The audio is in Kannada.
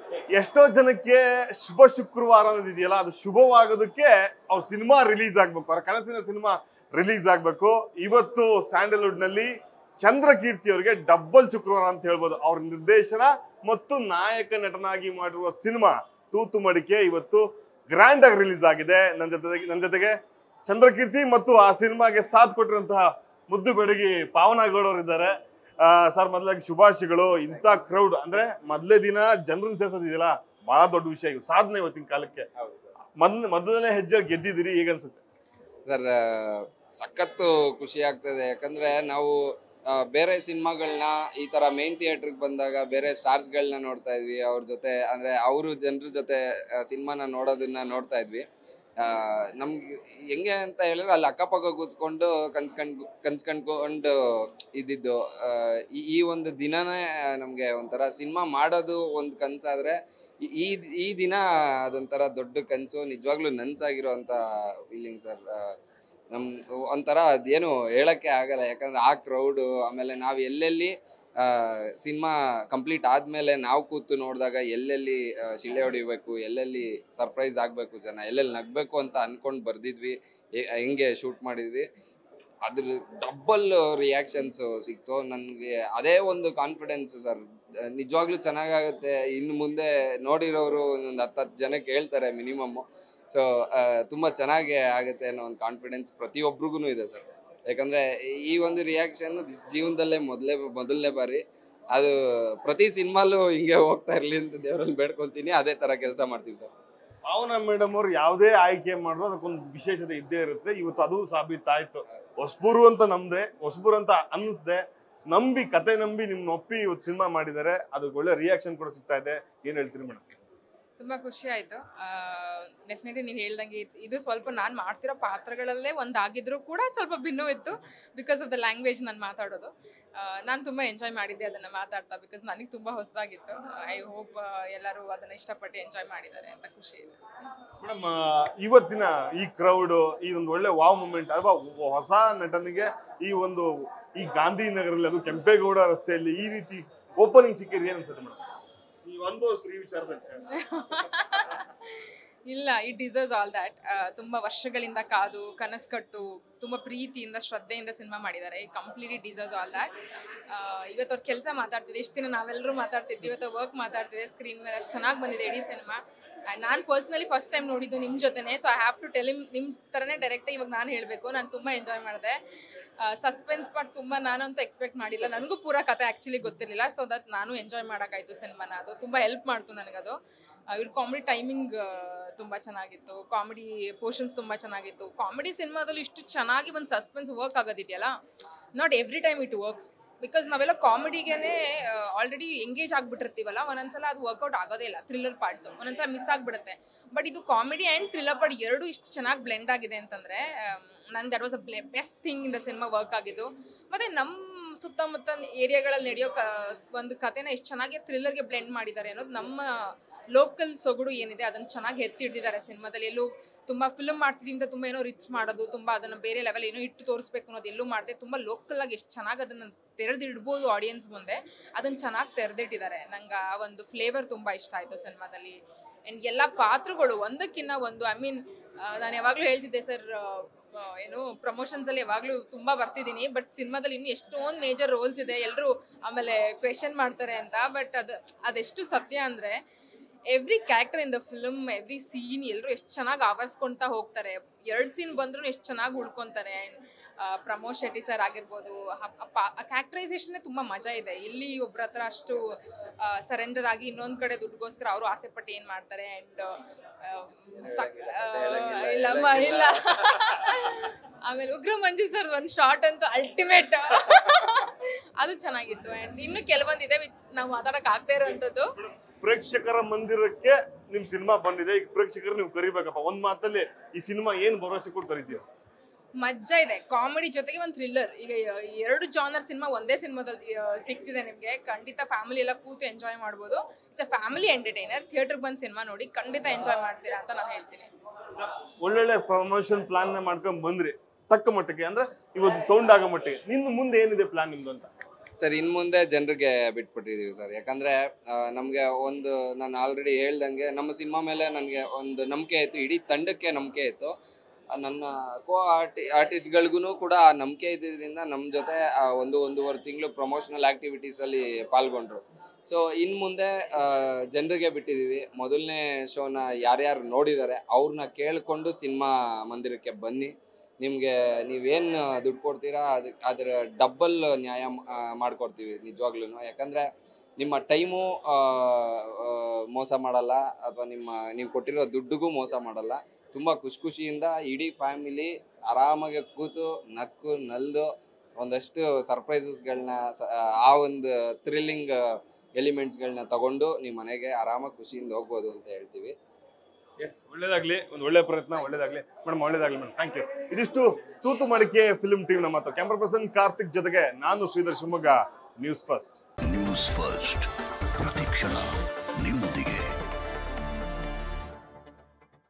ಎಷ್ಟೋ ಜನಕ್ಕೆ ಶುಭ ಶುಕ್ರವಾರ ಅನ್ನೋದು ಇದೆಯಲ್ಲ ಅದು ಶುಭವಾಗೋದಕ್ಕೆ ಅವ್ರ ಸಿನಿಮಾ ರಿಲೀಸ್ ಆಗ್ಬೇಕು ಅವ್ರ ಕನಸಿನ ಸಿನಿಮಾ ರಿಲೀಸ್ ಆಗ್ಬೇಕು ಇವತ್ತು ಸ್ಯಾಂಡಲ್ವುಡ್ ನಲ್ಲಿ ಚಂದ್ರಕೀರ್ತಿ ಅವರಿಗೆ ಡಬ್ಬಲ್ ಶುಕ್ರವಾರ ಅಂತ ಹೇಳ್ಬೋದು ಅವ್ರ ನಿರ್ದೇಶನ ಮತ್ತು ನಾಯಕ ನಟನಾಗಿ ಮಾಡಿರುವ ಸಿನಿಮಾ ತೂತು ಮಡಿಕೆ ಇವತ್ತು ಗ್ರ್ಯಾಂಡ್ ಆಗಿ ರಿಲೀಸ್ ಆಗಿದೆ ನನ್ನ ಜೊತೆಗೆ ನನ್ನ ಜೊತೆಗೆ ಚಂದ್ರಕೀರ್ತಿ ಮತ್ತು ಆ ಸಿನಿಮಾಗೆ ಸಾಥ್ ಕೊಟ್ಟಿರುವಂತಹ ಮುದ್ದು ಬೆಡಗಿ ಪಾವನಗೌಡ ಅವರು ಇದ್ದಾರೆ ಸರ್ ಮೊದಲಾಗಿ ಶುಭಾಶಯಗಳು ಇಂಥ ಕ್ರೌಡ್ ಅಂದ್ರೆ ಮೊದಲೇ ದಿನ ಜನರನ್ನ ಸೇರ್ಸೋದಿದೆಯಲ್ಲ ಬಹಳ ದೊಡ್ಡ ವಿಷಯ ಇದು ಸಾಧನೆ ಇವತ್ತಿನ ಕಾಲಕ್ಕೆ ಮೊದ್ ಮೊದಲನೇ ಹೆಜ್ಜೆ ಗೆದ್ದಿದ್ದೀರಿ ಈಗ ಅನ್ಸುತ್ತೆ ಸರ್ ಸಖತ್ತು ಖುಷಿ ಆಗ್ತದೆ ಯಾಕಂದ್ರೆ ನಾವು ಆ, ಬೇರೆ ಸಿನಿಮಾಗಳನ್ನ ಈ ತರ ಮೇನ್ ಥಿಯೇಟ್ರಿಗೆ ಬಂದಾಗ ಬೇರೆ ಸ್ಟಾರ್ಸ್ಗಳನ್ನ ನೋಡ್ತಾ ಇದ್ವಿ ಅವ್ರ ಜೊತೆ ಅಂದ್ರೆ ಅವರು ಜನರ ಜೊತೆ ಸಿನಿಮಾನ ನೋಡೋದನ್ನ ನೋಡ್ತಾ ಇದ್ವಿ ಆ, ನಮ್ಗೆ ಹೆಂಗೆ ಅಂತ ಹೇಳಿದ್ರೆ ಅಲ್ಲಿ ಅಕ್ಕಪಕ್ಕ ಕೂತ್ಕೊಂಡು ಕನ್ಸ್ಕೊಂಡ್ ಕನ್ಸ್ಕೊಂಡ್ಕೊಂಡು ಇದ್ದಿದ್ದು ಆ, ಈ ಈ ಒಂದು ದಿನನೇ ನಮಗೆ ಒಂಥರ ಸಿನಿಮಾ ಮಾಡೋದು ಒಂದು ಕನ್ಸಾದ್ರೆ ಈ- ಈ ಈ ದಿನ ಅದೊಂಥರ ದೊಡ್ಡ ಕನಸು ನಿಜವಾಗ್ಲೂ ನನ್ಸಾಗಿರೋಂಥ ಫೀಲಿಂಗ್ ಸರ್ ನಮ್ ಒಂಥರ ಅದೇನು ಹೇಳಕ್ಕೆ ಆಗಲ್ಲ ಯಾಕಂದ್ರೆ ಆ ಕ್ರೌಡು ಆಮೇಲೆ ನಾವು ಎಲ್ಲೆಲ್ಲಿ ಸಿನಿಮಾ ಕಂಪ್ಲೀಟ್ ಆದ್ಮೇಲೆ ನಾವು ಕೂತು ನೋಡಿದಾಗ ಎಲ್ಲೆಲ್ಲಿ ಆ, ಶಿಳ್ಳೆ ಹೊಡಿಬೇಕು ಎಲ್ಲೆಲ್ಲಿ ಸರ್ಪ್ರೈಸ್ ಆಗಬೇಕು ಜನ ಎಲ್ಲೆಲ್ಲಿ ನಗ್ಬೇಕು ಅಂತ ಅನ್ಕೊಂಡು ಬರ್ದಿದ್ವಿ ಹೆ- ಹೆಂಗೆ ಶೂಟ್ ಮಾಡಿದ್ವಿ ಅದ್ರ ಡಬ್ಬಲ್ ರಿಯಾಕ್ಷನ್ಸ್ ಸಿಕ್ತು ನನಗೆ ಅದೇ ಒಂದು ಕಾನ್ಫಿಡೆನ್ಸ್ ಸರ್ ನಿಜವಾಗ್ಲೂ ಚೆನ್ನಾಗಾಗುತ್ತೆ ಇನ್ನು ಮುಂದೆ ನೋಡಿರೋರು ಒಂದು ಹತ್ತು ಹತ್ತು ಜನ ಕೇಳ್ತಾರೆ ಮಿನಿಮಮ್ ಸೊ ತುಂಬ ಚೆನ್ನಾಗಿ ಆಗುತ್ತೆ ಅನ್ನೋ ಒಂದು ಕಾನ್ಫಿಡೆನ್ಸ್ ಪ್ರತಿಯೊಬ್ರಿಗೂ ಇದೆ ಸರ್ ಯಾಕಂದ್ರೆ ಈ ಒಂದು ರಿಯಾಕ್ಷನ್ ಜೀವನದಲ್ಲೇ ಮೊದಲೇ ಮೊದಲನೇ ಬಾರಿ ಅದು ಪ್ರತಿ ಸಿನಿಮಾಲು ಹಿಂಗೆ ಹೋಗ್ತಾ ಇರಲಿ ಅಂತ ದೇವರಲ್ಲಿ ಬೇಡ್ಕೊಂತೀನಿ ಅದೇ ತರ ಕೆಲಸ ಮಾಡ್ತೀವಿ ಸರ್ ಪಾವನ ಮೇಡಮ್ ಅವ್ರು ಯಾವುದೇ ಆಯ್ಕೆ ಮಾಡಿದ್ರು ಅದಕ್ಕೊಂದು ವಿಶೇಷತೆ ಇದ್ದೇ ಇರುತ್ತೆ ಇವತ್ತು ಅದು ಸಾಬೀತಾಯ್ತು ಹೊಸಬೂರು ಅಂತ ನಮ್ದೆ ಹೊಸಬೂರು ಅಂತ ಅನ್ನಿಸ್ದೆ ನಂಬಿ ಕತೆ ನಂಬಿ ನಿಮ್ನ ಒಪ್ಪಿ ಇವತ್ತು ಸಿನಿಮಾ ಮಾಡಿದ್ದಾರೆ ಅದಕ್ಕೆ ಒಳ್ಳೆ ರಿಯಾಕ್ಷನ್ ಕೂಡ ಸಿಗ್ತಾ ಇದೆ ಏನ್ ಹೇಳ್ತೀರಿ ಮೇಡಮ್ ತುಂಬಾ ಖುಷಿ ಆಯ್ತು ಡೆಫಿನೆಟ್ಲಿ ನೀವು ಹೇಳ್ದಂಗೆ ಇದ್- ಇದು ಸ್ವಲ್ಪ ನಾನು ಮಾಡ್ತಿರೋ ಪಾತ್ರಗಳಲ್ಲೇ ಒಂದು ಆಗಿದ್ರು ಕೂಡ ಸ್ವಲ್ಪ ಭಿನ್ನವಿತ್ತು ಬಿಕಾಸ್ ಆಫ್ ದ ಲ್ಯಾಂಗ್ವೇಜ್ ನಾನು ಮಾತಾಡೋದು ನಾನು ತುಂಬ ಎಂಜಾಯ್ ಮಾಡಿದ್ದೆ ಅದನ್ನು ಮಾತಾಡ್ತಾ ಬಿಕಾಸ್ ನನಗೆ ತುಂಬ ಹೊಸದಾಗಿತ್ತು ಐ ಹೋಪ್ ಎಲ್ಲರೂ ಅದನ್ನು ಇಷ್ಟಪಟ್ಟು ಎಂಜಾಯ್ ಮಾಡಿದ್ದಾರೆ ಅಂತ ಖುಷಿ ಇದೆ ಮೇಡಮ್ ಇವತ್ತಿನ ಈ ಕ್ರೌಡ್ ಈ ಒಂದು ಒಳ್ಳೆ ವಾವ್ ಮೂಮೆಂಟ್ ಅಥವಾ ಹೊಸ ನಟನಿಗೆ ಈ ಒಂದು ಈ ಗಾಂಧಿನಗರದಲ್ಲಿ ಅದು ಕೆಂಪೇಗೌಡ ರಸ್ತೆಯಲ್ಲಿ ಈ ರೀತಿ ಓಪನಿಂಗ್ ಸಿಕ್ಕಿದ್ರೆ ಏನ್ ಅನ್ಸುತ್ತೆ ಮೇಡಮ್ ನೀವು ಅನುಭವಿಸ್ರಿ ಈ ವಿಚಾರದಲ್ಲಿ ಇಲ್ಲ ಇಟ್ ಡಿಸರ್ವ್ಸ್ ಆಲ್ ದ್ಯಾಟ್ ತುಂಬ ವರ್ಷಗಳಿಂದ ಕಾದು ಕನಸು ಕಟ್ಟು ತುಂಬ ಪ್ರೀತಿಯಿಂದ ಶ್ರದ್ಧೆಯಿಂದ ಸಿನಿಮಾ ಮಾಡಿದ್ದಾರೆ ಕಂಪ್ಲೀಟ್ಲಿ ಡಿಸರ್ವ್ಸ್ ಆಲ್ ದ್ಯಾಟ್ ಇವತ್ತು ಅವ್ರ ಕೆಲಸ ಮಾತಾಡ್ತಿದ್ದೆ ಇಷ್ಟು ದಿನ ನಾವೆಲ್ಲರೂ ಮಾತಾಡ್ತಿದ್ವಿ ಇವತ್ತು ವರ್ಕ್ ಮಾತಾಡ್ತಿದೆ ಸ್ಕ್ರೀನ್ ಮೇಲೆ ಅಷ್ಟು ಚೆನ್ನಾಗಿ ಬಂದಿದೆ ಇಡೀ ಸಿನಿಮಾ ಆ್ಯಂಡ್ ನಾನು ಪರ್ಸ್ನಲಿ ಫಸ್ಟ್ ಟೈಮ್ ನೋಡಿದ್ದು ನಿಮ್ಮ ಜೊತೆನೇ so I have to tell ನಿಮ್ಮ ಥರನೇ ಡೈರೆಕ್ಟಾಗಿ ಇವಾಗ ನಾನು ಹೇಳಬೇಕು ನಾನು ತುಂಬ ಎಂಜಾಯ್ ಮಾಡಿದೆ ಸಸ್ಪೆನ್ಸ್ ಪಾರ್ಟ್ ತುಂಬ ನಾನಂತೂ ಎಕ್ಸ್ಪೆಕ್ಟ್ ಮಾಡಿಲ್ಲ ನನಗೂ ಪೂರ ಕತೆ ಆ್ಯಕ್ಚುಲಿ ಗೊತ್ತಿರಲಿಲ್ಲ ಸೊ ದಟ್ ನಾನು ಎಂಜಾಯ್ ಮಾಡೋಕ್ಕಾಯ್ತು ಸಿನಿಮಾನ ಅದು ತುಂಬ ಹೆಲ್ಪ್ ಮಾಡ್ತು ನನಗದು ಇವ್ರ ಕಾಮಿಡಿ ಟೈಮಿಂಗ್ ತುಂಬ ಚೆನ್ನಾಗಿತ್ತು ಕಾಮಿಡಿ ಪೋರ್ಷನ್ಸ್ ತುಂಬ ಚೆನ್ನಾಗಿತ್ತು ಕಾಮಿಡಿ ಸಿನಿಮಾದಲ್ಲಿ ಇಷ್ಟು ಚೆನ್ನಾಗಿ ಒಂದು ಸಸ್ಪೆನ್ಸ್ ವರ್ಕ್ ಆಗೋದಿದೆಯಲ್ಲ not every time it works because ನಾವೆಲ್ಲ ಕಾಮಿಡಿಗೆನೆ ಆಲ್ರೆಡಿ ಎಂಗೇಜ್ ಆಗಿಬಿಟ್ಟಿರ್ತೀವಲ್ಲ ಒಂದೊಂದ್ಸಲ ಅದು ವರ್ಕೌಟ್ ಆಗೋದೇ ಇಲ್ಲ ಥ್ರಿಲ್ಲರ್ ಪಾರ್ಟ್ಸು ಒಂದೊಂದ್ಸಲ ಮಿಸ್ ಆಗಿಬಿಡುತ್ತೆ ಬಟ್ ಇದು ಕಾಮಿಡಿ ಆ್ಯಂಡ್ ಥ್ರಿಲ್ಲರ್ ಪಾರ್ಟ್ ಎರಡು ಇಷ್ಟು ಚೆನ್ನಾಗಿ ಬ್ಲೆಂಡ್ ಆಗಿದೆ ಅಂತಂದರೆ ನಂಗೆ ದಟ್ ವಾಸ್ ಅ ಬ್ಲೆ best thing in the cinema work ಆಗಿದ್ದು ಮತ್ತು ನಮ್ಮ ಸುತ್ತಮುತ್ತ ಏರಿಯಾಗಳಲ್ಲಿ ನಡೆಯೋ ಕ ಒಂದು ಕಥೆನ ಎಷ್ಟು ಚೆನ್ನಾಗಿ ಥ್ರಿಲ್ಲರ್ಗೆ ಬ್ಲೆಂಡ್ ಮಾಡಿದ್ದಾರೆ ಅನ್ನೋದು ನಮ್ಮ ಲೋಕಲ್ ಸೊಗಡು ಏನಿದೆ ಅದನ್ನು ಚೆನ್ನಾಗಿ ಎತ್ತಿಡ್ದಿದ್ದಾರೆ ಸಿನಿಮಾದಲ್ಲಿ ಎಲ್ಲೂ ತುಂಬ ಫಿಲ್ಮ್ ಮಾಡ್ತಿದ್ದಿಂದ ತುಂಬ ಏನೋ ರಿಚ್ ಮಾಡೋದು ತುಂಬ ಅದನ್ನು ಬೇರೆ ಲೆವೆಲ್ ಏನೋ ಇಟ್ಟು ತೋರಿಸ್ಬೇಕು ಅನ್ನೋದು ಎಲ್ಲೂ ಮಾಡದೆ ತುಂಬ ಲೋಕಲಾಗಿ ಎಷ್ಟು ಚೆನ್ನಾಗಿ ಅದನ್ನು ತೆರೆದಿಡ್ಬೋದು ಆಡಿಯನ್ಸ್ ಮುಂದೆ ಅದನ್ನು ಚೆನ್ನಾಗಿ ತೆರೆದಿಟ್ಟಿದ್ದಾರೆ ನಂಗೆ ಆ ಒಂದು ಫ್ಲೇವರ್ ತುಂಬ ಇಷ್ಟ ಆಯಿತು ಸಿನಿಮಾದಲ್ಲಿ ಆ್ಯಂಡ್ ಎಲ್ಲ ಪಾತ್ರಗಳು ಒಂದಕ್ಕಿಂತ ಒಂದು ಐ ಮೀನ್ ನಾನು ಯಾವಾಗಲೂ ಹೇಳ್ತಿದ್ದೆ ಸರ್ ಏನು ಪ್ರಮೋಷನ್ಸಲ್ಲಿ ಯಾವಾಗಲೂ ತುಂಬ ಬರ್ತಿದ್ದೀನಿ ಬಟ್ ಸಿನಿಮಾದಲ್ಲಿ ಇನ್ನೂ ಎಷ್ಟೊಂದು ಮೇಜರ್ ರೋಲ್ಸ್ ಇದೆ ಎಲ್ಲರೂ ಆಮೇಲೆ ಕ್ವೆಶನ್ ಮಾಡ್ತಾರೆ ಅಂತ ಬಟ್ ಅದು ಅದೆಷ್ಟು ಸತ್ಯ ಅಂದರೆ every character in the film every scene ಎಲ್ಲರೂ ಎಷ್ಟು ಚೆನ್ನಾಗಿ ಆವರಿಸ್ಕೊಳ್ತಾ ಹೋಗ್ತಾರೆ ಎರಡು ಸೀನ್ ಬಂದ್ರೂ ಎಷ್ಟು ಚೆನ್ನಾಗಿ ಉಳ್ಕೊತಾರೆ ಆ್ಯಂಡ್ ಪ್ರಮೋದ್ ಶೆಟ್ಟಿ ಸರ್ ಆಗಿರ್ಬೋದು ಕ್ಯಾರೆಕ್ಟರೈಸೇಷನ್ನೇ ತುಂಬ ಮಜಾ ಇದೆ ಇಲ್ಲಿ ಒಬ್ರ ಹತ್ರ ಅಷ್ಟು ಸರೆಂಡರ್ ಆಗಿ ಇನ್ನೊಂದು ಕಡೆ ದುಡ್ಡುಗೋಸ್ಕರ ಅವರು ಆಸೆಪಟ್ಟು ಏನು ಮಾಡ್ತಾರೆ ಆ್ಯಂಡ್ ಇಲ್ಲ ಮ- ಇಲ್ಲ ಆಮೇಲೆ ಉಗ್ರ ಮಂಜು ಸರ್ ಒಂದು ಶಾರ್ಟ್ ಅಂತೂ ಅಲ್ಟಿಮೇಟ್ ಅದು ಚೆನ್ನಾಗಿತ್ತು ಆ್ಯಂಡ್ ಇನ್ನು ಕೆಲವೊಂದಿದೆ ವಿಚ್ ನಾವು ಮಾತಾಡಕ್ ಆಗದೆ ಇರೋವಂಥದ್ದು ಪ್ರೇಕ್ಷಕರ ಮಂದಿರಕ್ಕೆ ನಿಮ್ ಸಿನಿಮಾ ಬಂದಿದೆ ಈಗ ಪ್ರೇಕ್ಷಕರು ನೀವು ಕರಿಬೇಕಪ್ಪ ಒಂದ್ ಮಾತಲ್ಲಿ ಈ ಸಿನಿಮಾ ಏನ್ ಭರವಸೆ ಕೊಟ್ಟು ಕರಿತೀವಿ ಮಜ್ಜಾ ಇದೆ ಕಾಮಿಡಿ ಜೊತೆಗೆ ಒಂದು ಥ್ರಿಲ್ಲರ್ ಈಗ ಎರಡು ಜಾನರ್ ಸಿನಿಮಾ ಒಂದೇ ಸಿನಿಮಾದಲ್ಲಿ ಸಿಗ್ತಿದೆ ನಿಮಗೆ ಖಂಡಿತ ಫ್ಯಾಮಿಲಿ ಎಲ್ಲ ಕೂತು ಎಂಜಾಯ್ ಮಾಡ್ಬೋದು ಇಟ್ಸ್ ಅ ಫ್ಯಾಮಿಲಿ ಎಂಟರ್ಟೈನರ್ ಥಿಯೇಟರ್ಗೆ ಬಂದು ಸಿನಿಮಾ ನೋಡಿ ಖಂಡಿತ ಎಂಜಾಯ್ ಮಾಡ್ತೀರಾ ಅಂತ ನಾನು ಹೇಳ್ತೀನಿ ಒಳ್ಳೊಳ್ಳೆ ಪ್ರಮೋಷನ್ ಪ್ಲಾನ್ ನ ಮಾಡ್ಕೊಂಡ್ ಬಂದ್ರಿ ತಕ್ಕ ಮಟ್ಟಿಗೆ ಅಂದ್ರೆ ಇವತ್ತು ಸೌಂಡ್ ಆಗೋ ಮಟ್ಟಿಗೆ ನಿನ್ನ ಮುಂದೆ ಏನಿದೆ ಪ್ಲಾನ್ ನಿಮ್ದು ಅಂತ ಸರ್ ಇನ್ ಮುಂದೆ ಜನರಿಗೆ ಬಿಟ್ಬಿಟ್ಟಿದೀವಿ ಸರ್ ಯಾಕಂದ್ರೆ ಆ, ನಮ್ಗೆ ಒಂದು ನಾನು ಆಲ್ರೆಡಿ ಹೇಳ್ದಂಗೆ ನಮ್ಮ ಸಿನಿಮಾ ಮೇಲೆ ನನಗೆ ಒಂದು ನಂಬಿಕೆ ಇತ್ತು ಇಡೀ ತಂಡಕ್ಕೆ ನಂಬಿಕೆ ಇತ್ತು ಆ, ನನ್ನ ಕೋ ಆರ್ಟಿ ಆರ್ಟಿಸ್ಟ್ಗಳಿಗೂ ಕೂಡ ಆ ನಂಬಿಕೆ ಇದ್ದಿದ್ರಿಂದ ನಮ್ಮ ಜೊತೆ ಆ, ಒಂದು ಒಂದೂವರೆ ತಿಂಗಳು ಪ್ರಮೋಷನಲ್ ಆಕ್ಟಿವಿಟೀಸಲ್ಲಿ ಪಾಲ್ಗೊಂಡ್ರು ಸೊ ಇನ್ನು ಮುಂದೆ ಜನರಿಗೆ ಬಿಟ್ಟಿದ್ದೀವಿ ಮೊದಲನೇ ಶೋನ ಯಾರ್ಯಾರು ನೋಡಿದ್ದಾರೆ ಅವ್ರನ್ನ ಕೇಳಿಕೊಂಡು ಸಿನಿಮಾ ಮಂದಿರಕ್ಕೆ ಬನ್ನಿ ನಿಮಗೆ ನೀವೇನು ದುಡ್ಡು ಕೊಡ್ತೀರಾ ಅದಕ್ಕೆ ಅದರ ಡಬ್ಬಲ್ ನ್ಯಾಯ ಆ, ಮಾಡ್ಕೊಡ್ತೀವಿ ನಿಜವಾಗ್ಲೂ ಯಾಕಂದರೆ ನಿಮ್ಮ ಟೈಮು ಮೋಸ ಮಾಡಲ್ಲ ಅಥವಾ ನಿಮ್ಮ ನೀವು ಕೊಟ್ಟಿರೋ ದುಡ್ಡಿಗೂ ಮೋಸ ಮಾಡಲ್ಲ ತುಂಬ ಖುಷಿ ಖುಷಿಯಿಂದ ಇಡೀ ಫ್ಯಾಮಿಲಿ ಆರಾಮಾಗಿ ಕೂತು ನಕ್ಕು ನಲ್ದು ಒಂದಷ್ಟು ಸರ್ಪ್ರೈಸಸ್ಗಳನ್ನ ಆ ಒಂದು ಥ್ರಿಲ್ಲಿಂಗ್ ಎಲಿಮೆಂಟ್ಸ್ಗಳನ್ನ ತಗೊಂಡು ನಿಮ್ಮ ಮನೆಗೆ ಆರಾಮಾಗಿ ಖುಷಿಯಿಂದ ಹೋಗ್ಬೋದು ಅಂತ ಹೇಳ್ತೀವಿ ಎಸ್ ಒಳ್ಳೇದಾಗ್ಲಿ ಒಂದು ಒಳ್ಳೆ ಪ್ರಯತ್ನ ಒಳ್ಳೇದಾಗ್ಲಿ ಮೇಡಮ್ ಒಳ್ಳೇದಾಗ್ಲಿ ಮೇಡಮ್ ಥ್ಯಾಂಕ್ ಯು ಇದಿಷ್ಟು ತೂತು ಮಡಿಕೆ ಫಿಲ್ಮ್ ಟೀಮ್ ನಮ್ಮ ಕ್ಯಾಮ್ರಾ ಪರ್ಸನ್ ಕಾರ್ತಿಕ್ ಜೊತೆಗೆ ನಾನು Sridhar Shivamogga news first news first ಪ್ರತಿಕ್ಷಣ